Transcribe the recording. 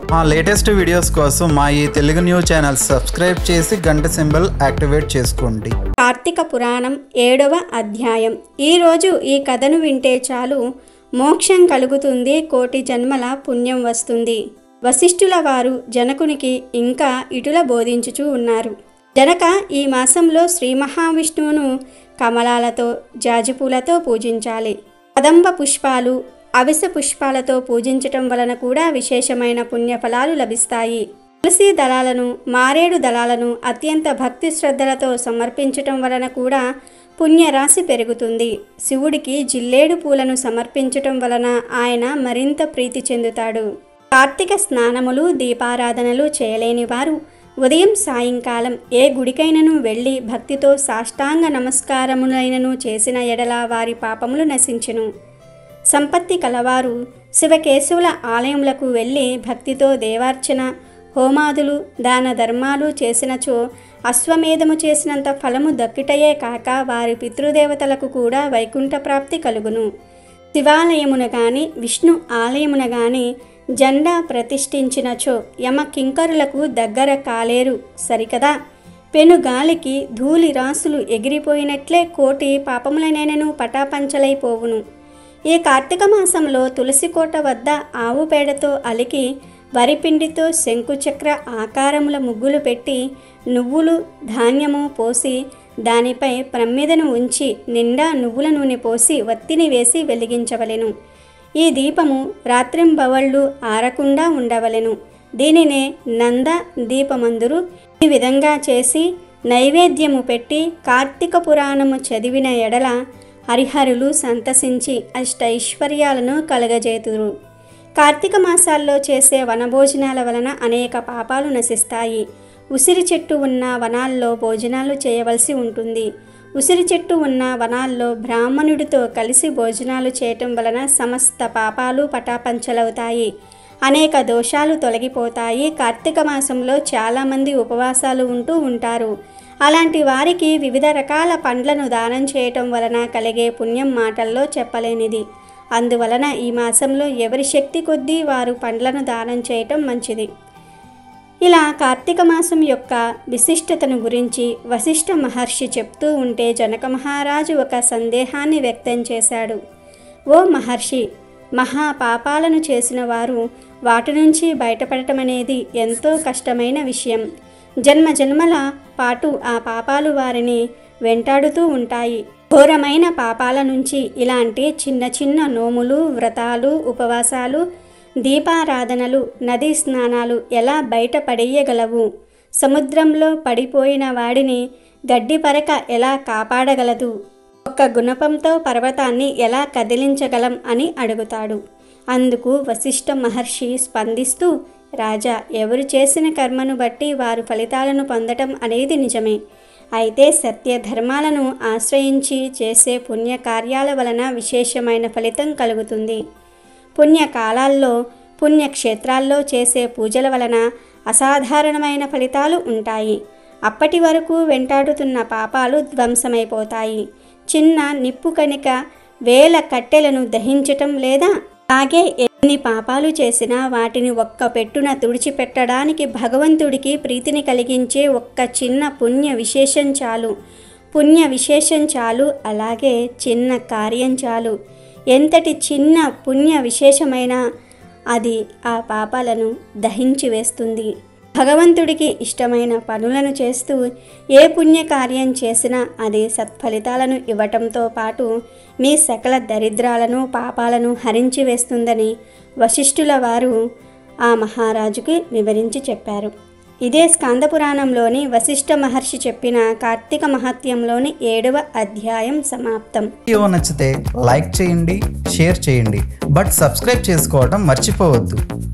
మా latest videos కోసం మా ఈ తెలుగు న్యూస్ ఛానల్ సబ్స్క్రైబ్ చేసి గంట సింబల్ యాక్టివేట్ చేసుకోండి కార్తీక పురాణం ఏడవ అధ్యాయం ఈరోజు ఈ కథను వింటే చాలు మోక్షం కలుగుతుంది కోటి జన్మల పుణ్యం వస్తుంది వశిష్ఠుల వారు జనకునికి ఇంకా ఇటుల బోధించుచూ ఉన్నారు జనక ఈ మాసంలో శ్రీ మహావిష్ణువును కమలాలతో జాజిపూలతో పూజించాలి కదంబ పుష్పాలు అవిసె పుష్పాలతో పూజించటం వలన కూడా విశేషమైన పుణ్యఫలాలు లభిస్తాయి తులసి దళాలను మారేడు దళాలను అత్యంత భక్తి శ్రద్ధలతో సమర్పించటం వలన కూడా పుణ్యరాశి పెరుగుతుంది శివుడికి జిల్లేడు పూలను సమర్పించటం వలన ఆయన మరింత ప్రీతి చెందుతాడు కార్తీక స్నానములు దీపారాధనలు చేయలేని వారు ఉదయం సాయంకాలం ఏ గుడికైనను వెళ్ళి భక్తితో సాష్టాంగ నమస్కారములైనను చేసిన ఎడల వారి పాపములు నశించును సంపత్తి కలవారు శివకేశవుల ఆలయములకు వెళ్ళి భక్తితో దేవార్చన హోమాదులు దాన ధర్మాలు చేసినచో అశ్వమేధము చేసినంత ఫలము దక్కిటయే కాక వారి పితృదేవతలకు కూడా వైకుంఠ ప్రాప్తి కలుగును శివాలయమున గాని విష్ణు ఆలయమున గాని జెండా ప్రతిష్ఠించినచో యమ కింకరులకు దగ్గర కాలేరు సరికదా పెను గాలికి ధూళి రాసులు ఎగిరిపోయినట్లే కోటి పాపములనైనను పటాపంచలైపోవును ఈ కార్తీక మాసంలో తులసికోట వద్ద ఆవు పేడతో అలికి వరిపిండితో శంకుచక్ర ఆకారముల ముగ్గులు పెట్టి నువ్వులు ధాన్యము పోసి దానిపై ప్రమ్మిదను ఉంచి నిండా నువ్వుల నూనె పోసి వత్తిని వేసి వెలిగించవలెను ఈ దీపము రాత్రింబవళ్ళు ఆరకుండా ఉండవలెను దీనినే నంద దీపమందురు ఈ విధంగా చేసి నైవేద్యము పెట్టి కార్తీక పురాణము చదివిన ఎడల హరిహరులు సంతసించి అష్టైశ్వర్యాలను కలగజేతురు కార్తీక మాసాల్లో చేసే వనభోజనాల వలన అనేక పాపాలు నశిస్తాయి ఉసిరి చెట్టు ఉన్న వనాల్లో భోజనాలు చేయవలసి ఉంటుంది ఉసిరి చెట్టు ఉన్న వనాల్లో బ్రాహ్మణుడితో కలిసి భోజనాలు చేయటం వలన సమస్త పాపాలు పటాపంచలవుతాయి అనేక దోషాలు తొలగిపోతాయి కార్తీక మాసంలో చాలామంది ఉపవాసాలు ఉంటూ ఉంటారు అలాంటి వారికి వివిధ రకాల పండ్లను దానం చేయటం వలన కలిగే పుణ్యం మాటల్లో చెప్పలేనిది అందువలన ఈ మాసంలో ఎవరి శక్తి కొద్దీ వారు పండ్లను దానం చేయటం మంచిది ఇలా కార్తీక మాసం యొక్క విశిష్టతను గురించి వశిష్ఠ మహర్షి చెప్తూ ఉంటే జనక మహారాజు ఒక సందేహాన్ని వ్యక్తం చేశాడు ఓ మహర్షి మహా పాపాలను చేసిన వారు వాటి నుంచి బయటపడటం అనేది ఎంతో కష్టమైన విషయం జన్మ జన్మల పాటు ఆ పాపాలు వారిని వెంటాడుతూ ఉంటాయి ఘోరమైన పాపాల నుంచి ఇలాంటి చిన్న చిన్న నోములు వ్రతాలు ఉపవాసాలు దీపారాధనలు నదీ స్నానాలు ఎలా బయటపడేయగలవు సముద్రంలో పడిపోయిన వాడిని గడ్డి పరక ఎలా కాపాడగలదు ఒక్క గుణపంతో పర్వతాన్ని ఎలా కదిలించగలం అని అడుగుతాడు అందుకు వశిష్ఠ మహర్షి స్పందిస్తూ రాజా ఎవరు చేసిన కర్మను బట్టి వారు ఫలితాలను పొందటం అనేది నిజమే అయితే సత్య ధర్మాలను ఆశ్రయించి చేసే పుణ్య కార్యాల వలన విశేషమైన ఫలితం కలుగుతుంది పుణ్యకాలాల్లో పుణ్యక్షేత్రాల్లో చేసే పూజల వలన అసాధారణమైన ఫలితాలు ఉంటాయి అప్పటి వరకు వెంటాడుతున్న పాపాలు ధ్వంసమైపోతాయి చిన్న నిప్పు కణిక వేల కట్టెలను దహించటం లేదా అలాగే ఎన్ని పాపాలు చేసినా వాటిని ఒక్క పెట్టున తుడిచిపెట్టడానికి భగవంతుడికి ప్రీతిని కలిగించే ఒక్క చిన్న పుణ్య విశేషం చాలు పుణ్య విశేషం చాలు అలాగే చిన్న కార్యం చాలు ఎంతటి చిన్న పుణ్య విశేషమైనా అది ఆ పాపాలను దహించి వేస్తుంది భగవంతుడికి ఇష్టమైన పనులను చేస్తూ ఏ పుణ్యకార్యం చేసినా అది సత్ఫలితాలను ఇవ్వటంతో పాటు మీ సకల దరిద్రాలను పాపాలను హరించి వేస్తుందని వశిష్ఠుల వారు ఆ మహారాజుకి వివరించి చెప్పారు ఇదే స్కాందపురాణంలోని వశిష్ఠ మహర్షి చెప్పిన కార్తీక మహత్యంలోని ఏడవ అధ్యాయం సమాప్తం వీడియో నచ్చితే లైక్ చేయండి షేర్ చేయండి బట్ సబ్స్క్రైబ్ చేసుకోవడం మర్చిపోవద్దు